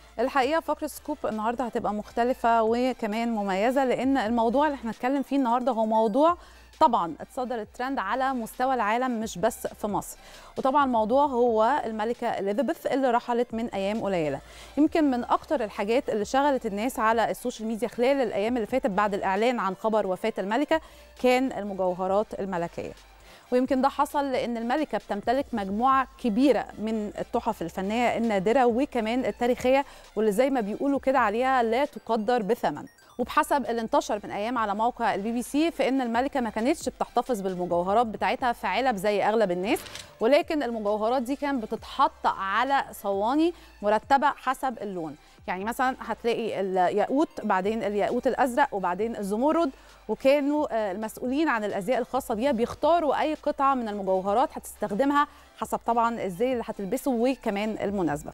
الحقيقه فقره سكوب النهارده هتبقى مختلفه وكمان مميزه لان الموضوع اللي احنا هنتكلم فيه النهارده هو موضوع طبعا اتصدر الترند على مستوى العالم مش بس في مصر وطبعا الموضوع هو الملكه اليزابيث اللي رحلت من ايام قليله يمكن من اكتر الحاجات اللي شغلت الناس على السوشيال ميديا خلال الايام اللي فاتت بعد الاعلان عن خبر وفاه الملكه كان المجوهرات الملكيه ويمكن ده حصل لان الملكه بتمتلك مجموعه كبيره من التحف الفنيه النادره وكمان التاريخيه واللي زي ما بيقولوا كده عليها لا تقدر بثمن وبحسب اللي انتشر من ايام على موقع البي بي سي فان الملكه ما كانتش بتحتفظ بالمجوهرات بتاعتها في علب زي اغلب الناس ولكن المجوهرات دي كانت بتتحط على صواني مرتبه حسب اللون يعني مثلا هتلاقي الياقوت بعدين الياقوت الازرق وبعدين الزمرد وكانوا المسؤولين عن الازياء الخاصه بيها بيختاروا اي قطعه من المجوهرات هتستخدمها حسب طبعا الزي اللي هتلبسه وكمان المناسبه